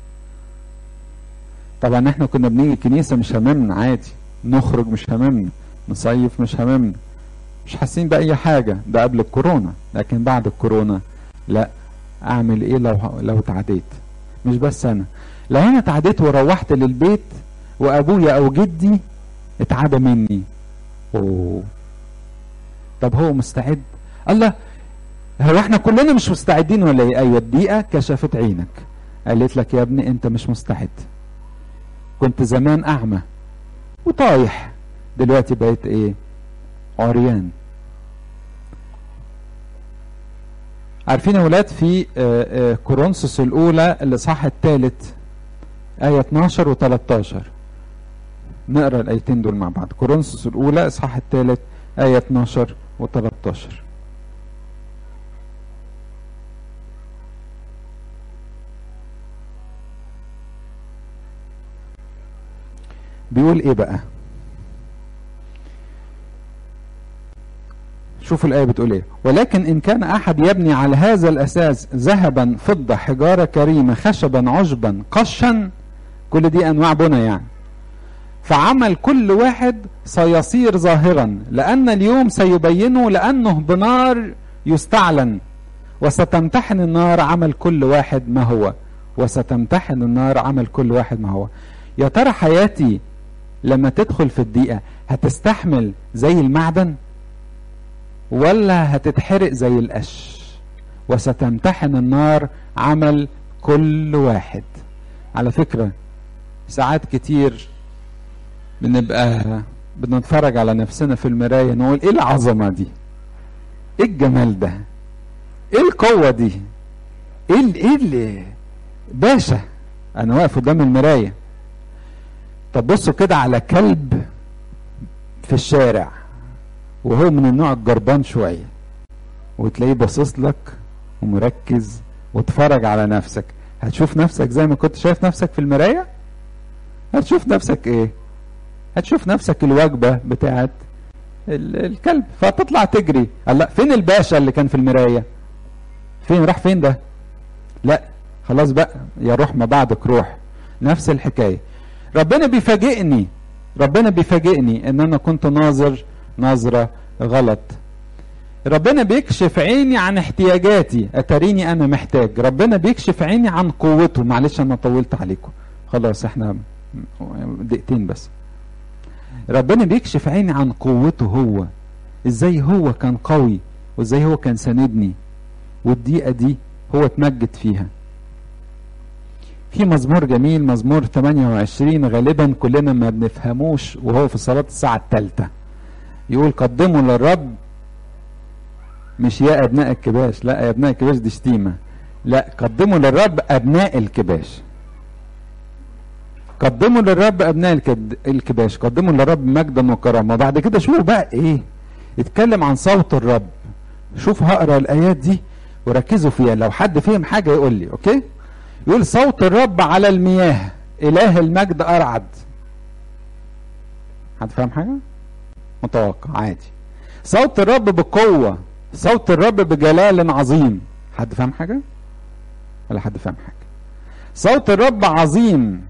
طبعا احنا كنا بنيجي الكنيسه مش هممنا عادي نخرج مش هممنا نصيف مش هممنا مش حاسين باي حاجه ده قبل الكورونا لكن بعد الكورونا لا اعمل ايه لو لو اتعديت مش بس انا لو انا اتعديت وروحت للبيت وابويا او جدي اتعدى مني اوه طب هو مستعد الله هو احنا كلنا مش مستعدين ولا ايه ايوه الدقيقه كشفت عينك قالت لك يا ابني انت مش مستعد كنت زمان اعمى وطايح دلوقتي بقيت ايه عريان عارفين يا ولاد في كورنثوس الاولى الاصحاح الثالث آية 12 و 13 نقرا الايتين دول مع بعض كورنثوس الاولى اصحاح الثالث آية 12 و 13 بيقول ايه بقى شوفوا الآية بتقول ايه ولكن إن كان أحد يبني على هذا الأساس ذهبا فضة حجارة كريمة خشبا عشبا قشا كل دي أنواع بنى يعني فعمل كل واحد سيصير ظاهرا لأن اليوم سيبينه لأنه بنار يستعلن وستمتحن النار عمل كل واحد ما هو وستمتحن النار عمل كل واحد ما هو يا ترى حياتي لما تدخل في الدقيقة هتستحمل زي المعدن ولا هتتحرق زي القش وستمتحن النار عمل كل واحد على فكرة ساعات كتير بنبقى بنتفرج على نفسنا في المراية نقول ايه العظمة دي ايه الجمال ده ايه القوة دي ايه ال ايه ال باشا انا واقف قدام المراية طب بصوا كده على كلب في الشارع وهو من النوع الجربان شوية وتلاقيه باصص لك ومركز وتفرج على نفسك هتشوف نفسك زي ما كنت شايف نفسك في المراية هتشوف نفسك ايه هتشوف نفسك الوجبة بتاعت الكلب فتطلع تجري الله فين الباشا اللي كان في المراية فين راح فين ده لا خلاص بقى يا روح ما بعدك روح نفس الحكاية ربنا بيفاجئني ربنا بيفاجئني ان انا كنت ناظر نظرة غلط ربنا بيكشف عيني عن احتياجاتي اتريني انا محتاج ربنا بيكشف عيني عن قوته معلش انا طولت عليكم خلاص احنا دقيقتين بس ربنا بيكشف عيني عن قوته هو ازاي هو كان قوي وازاي هو كان ساندني والدقيقة دي هو اتمجد فيها في مزمور جميل مزمور 28 غالبا كلنا ما بنفهموش وهو في صلاة الساعة الثالثة يقول قدموا للرب مش يا ابناء الكباش لا يا ابناء الكباش دي شتيمة لا قدموا للرب ابناء الكباش قدموا للرب ابناء الكد- الكباش قدموا للرب مجدا وكرامه وبعد كده شوفوا بقى ايه يتكلم عن صوت الرب شوف هقرا الايات دي وركزوا فيها لو حد فهم حاجه يقول لي اوكي يقول صوت الرب على المياه اله المجد ارعد حد فاهم حاجه متوقع عادي صوت الرب بقوه صوت الرب بجلال عظيم حد فاهم حاجه ولا حد فاهم حاجه صوت الرب عظيم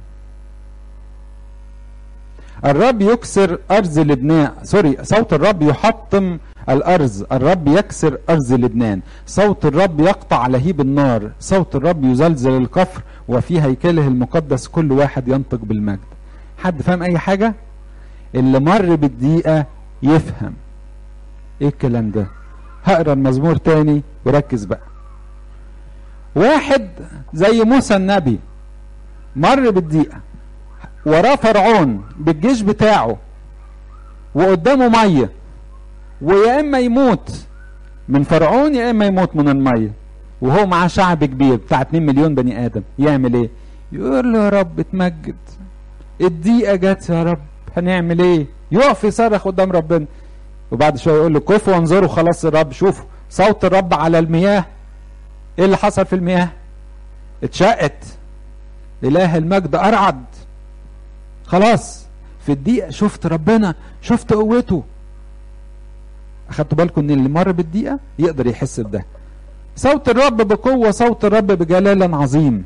الرب يكسر أرز لبنان سوري صوت الرب يحطم الأرز الرب يكسر أرز لبنان صوت الرب يقطع لهيب النار صوت الرب يزلزل الكفر وفي هيكله المقدس كل واحد ينطق بالمجد حد فاهم أي حاجة اللي مر بالدقيقة يفهم ايه الكلام ده هقرا المزمور تاني وركز بقى واحد زي موسى النبي مر بالدقيقة وراه فرعون بالجيش بتاعه وقدامه ميه ويا اما يموت من فرعون يا اما يموت من الميه وهو معاه شعب كبير بتاع 2 مليون بني ادم يعمل ايه يقول له يا رب اتمجد الدقيقه جت يا رب هنعمل ايه يقف يصرخ قدام ربنا وبعد شويه يقول له كفوا وانظروا خلاص الرب شوفوا صوت الرب على المياه ايه اللي حصل في المياه اتشقت اله المجد ارعد خلاص في الدقيقة شفت ربنا شفت قوته أخدتوا بالكم إن اللي مر بالدقيقة يقدر يحس بده صوت الرب بقوة صوت الرب بجلال عظيم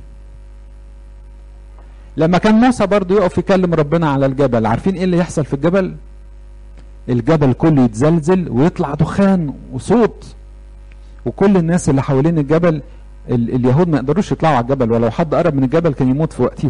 لما كان موسى برضو يقف يكلم ربنا على الجبل عارفين ايه اللي يحصل في الجبل الجبل كله يتزلزل ويطلع دخان وصوت وكل الناس اللي حوالين الجبل ال اليهود ما يقدروش يطلعوا على الجبل ولو حد قرب من الجبل كان يموت في وقتها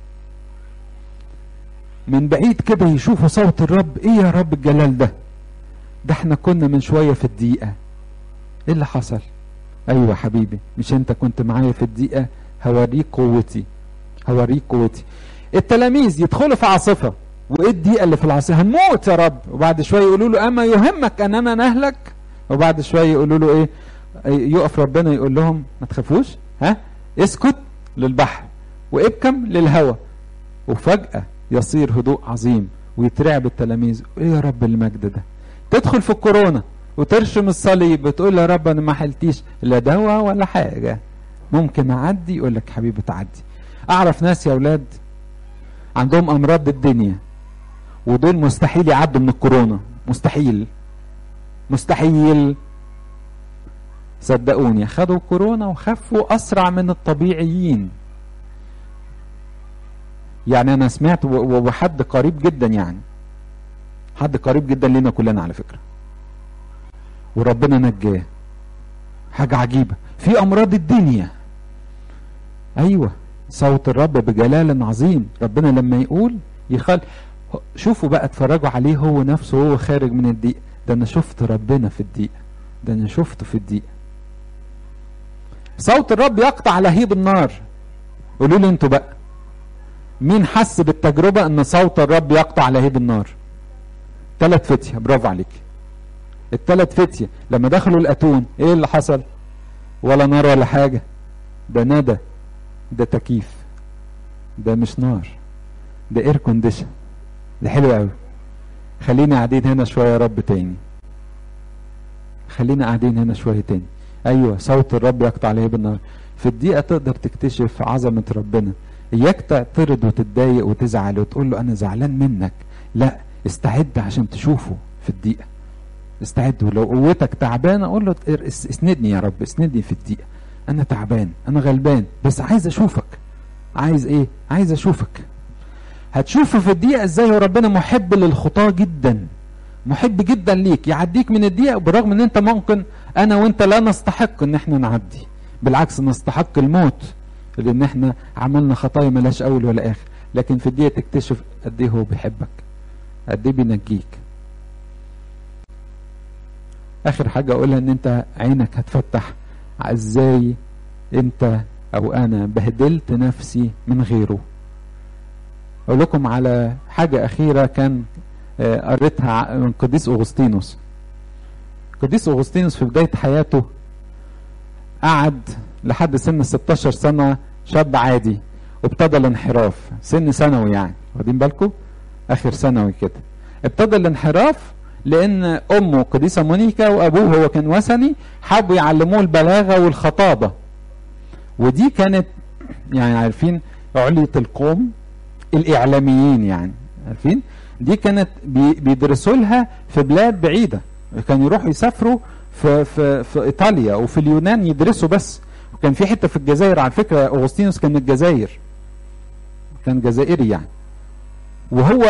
من بعيد كده يشوفوا صوت الرب ايه يا رب الجلال ده ده احنا كنا من شوية في الدقيقة ايه اللي حصل ايوه حبيبي مش انت كنت معايا في الدقيقة هوريك قوتي هوريك قوتي التلاميذ يدخلوا في عاصفة وايه الدقيقة اللي في العاصفة هنموت يا رب وبعد شوية يقولوا له اما يهمك اننا نهلك وبعد شوية يقولوا له ايه يقف ربنا يقول لهم ما تخافوش ها اسكت للبحر وابكم للهوى وفجأة يصير هدوء عظيم ويترعب التلاميذ ايه يا رب المجد ده تدخل في الكورونا وترشم الصليب وتقول يا رب انا ما حلتيش لا دواء ولا حاجة ممكن اعدي يقول لك حبيبي تعدي اعرف ناس يا اولاد عندهم امراض الدنيا ودول مستحيل يعدوا من الكورونا مستحيل مستحيل صدقوني خدوا كورونا وخفوا اسرع من الطبيعيين يعني انا سمعت وحد قريب جدا يعني حد قريب جدا لينا كلنا على فكره وربنا نجاه حاجه عجيبه في امراض الدنيا ايوه صوت الرب بجلال عظيم ربنا لما يقول يخل شوفوا بقى اتفرجوا عليه هو نفسه وهو خارج من الضيق ده انا شفت ربنا في الضيق ده انا شفته في الضيق صوت الرب يقطع لهيب النار قولوا لي انتوا بقى مين حس بالتجربة ان صوت الرب يقطع لهيب النار ثلاث فتية برافو عليك الثلاث فتية لما دخلوا الاتون ايه اللي حصل ولا نار ولا حاجة ده ندى ده تكييف ده مش نار ده اير كونديشن ده حلو قوي خلينا قاعدين هنا شوية يا رب تاني خلينا قاعدين هنا شوية تاني ايوه صوت الرب يقطع لهيب النار في الدقيقة تقدر تكتشف عظمة ربنا اياك تعترض وتتضايق وتزعل وتقول له انا زعلان منك لا استعد عشان تشوفه في الدقيقه استعد ولو قوتك تعبانه قول له اسندني يا رب اسندني في الدقيقه انا تعبان انا غلبان بس عايز اشوفك عايز ايه عايز اشوفك هتشوفه في الدقيقه ازاي وربنا محب للخطاه جدا محب جدا ليك يعديك من الدقيقه بالرغم ان انت ممكن انا وانت لا نستحق ان احنا نعدي بالعكس نستحق الموت لان احنا عملنا خطايا ملاش اول ولا اخر لكن في الدقيقه تكتشف قد ايه هو بيحبك قد ايه بينجيك اخر حاجه اقولها ان انت عينك هتفتح ازاي انت او انا بهدلت نفسي من غيره اقول لكم على حاجة اخيرة كان قريتها من قديس اغسطينوس قديس اغسطينوس في بداية حياته قعد لحد سن 16 سنة شاب عادي وابتدى الانحراف سن ثانوي يعني واخدين بالكم اخر ثانوي كده ابتدى الانحراف لان امه قديسة مونيكا وابوه هو كان وثني حبوا يعلموه البلاغة والخطابة ودي كانت يعني عارفين علية القوم الاعلاميين يعني عارفين دي كانت بيدرسوا لها في بلاد بعيدة كانوا يروحوا يسافروا في, في, في ايطاليا وفي اليونان يدرسوا بس وكان في حتة في الجزائر على فكرة اغسطينوس كان من الجزائر كان جزائري يعني وهو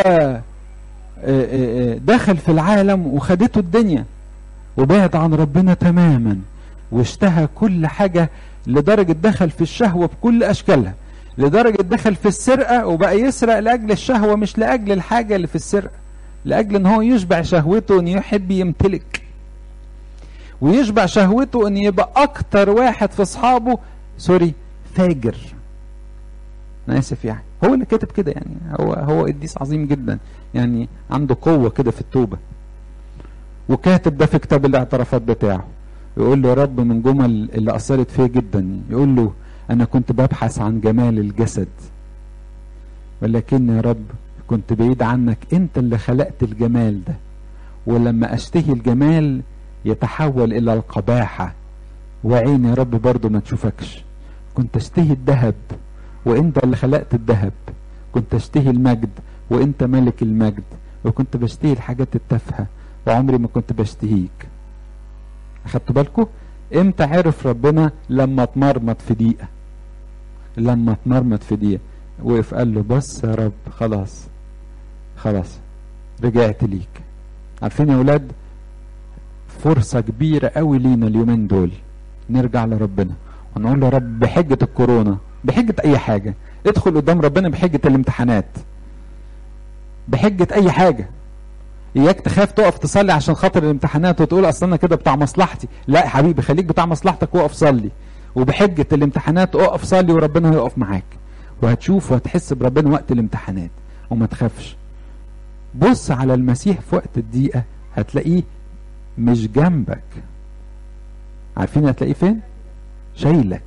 دخل في العالم وخدته الدنيا وبعد عن ربنا تماما واشتهى كل حاجة لدرجة دخل في الشهوة بكل أشكالها لدرجة دخل في السرقة وبقى يسرق لأجل الشهوة مش لأجل الحاجة اللي في السرقة لأجل ان هو يشبع شهوته ان يحب يمتلك ويشبع شهوته ان يبقى اكتر واحد في اصحابه سوري فاجر انا اسف يعني هو اللي كاتب كده يعني هو هو قديس عظيم جدا يعني عنده قوه كده في التوبه وكاتب ده في كتاب الاعترافات بتاعه يقول له يا رب من جمل اللي اثرت فيا جدا يقول له انا كنت ببحث عن جمال الجسد ولكن يا رب كنت بعيد عنك انت اللي خلقت الجمال ده ولما اشتهي الجمال يتحول الى القباحة وعيني يا رب برضو ما تشوفكش كنت اشتهي الذهب وانت اللي خلقت الذهب كنت اشتهي المجد وانت ملك المجد وكنت بشتهي الحاجات التافهة وعمري ما كنت بشتهيك اخدتوا بالكم امتى عرف ربنا لما اتمرمط في دقيقة لما اتمرمط في دقيقة وقف قال له بص يا رب خلاص خلاص رجعت ليك عارفين يا ولاد فرصة كبيرة قوي لينا اليومين دول نرجع لربنا ونقول له رب بحجة الكورونا بحجة اي حاجة ادخل قدام ربنا بحجة الامتحانات بحجة اي حاجة اياك تخاف تقف تصلي عشان خاطر الامتحانات وتقول اصل انا كده بتاع مصلحتي لا يا حبيبي خليك بتاع مصلحتك وقف صلي وبحجة الامتحانات اقف صلي وربنا هيقف معاك وهتشوف وهتحس بربنا وقت الامتحانات وما تخافش بص على المسيح في وقت الضيقة هتلاقيه مش جنبك عارفين هتلاقيه فين شايلك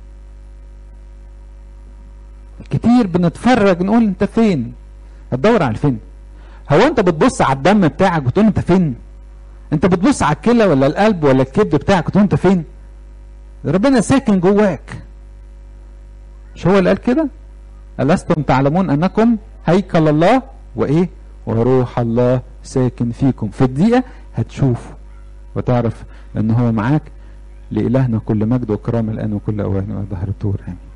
كتير بنتفرج نقول انت فين هتدور على فين هو انت بتبص على الدم بتاعك وتقول انت فين انت بتبص على الكلى ولا القلب ولا الكبد بتاعك وتقول انت فين ربنا ساكن جواك مش هو اللي قال كده ألستم تعلمون أنكم هيكل الله وإيه وروح الله ساكن فيكم في الدقيقة هتشوفه وتعرف أن هو معاك لإلهنا كل مجد وكرام الآن وكل أوان وظهر طور آمين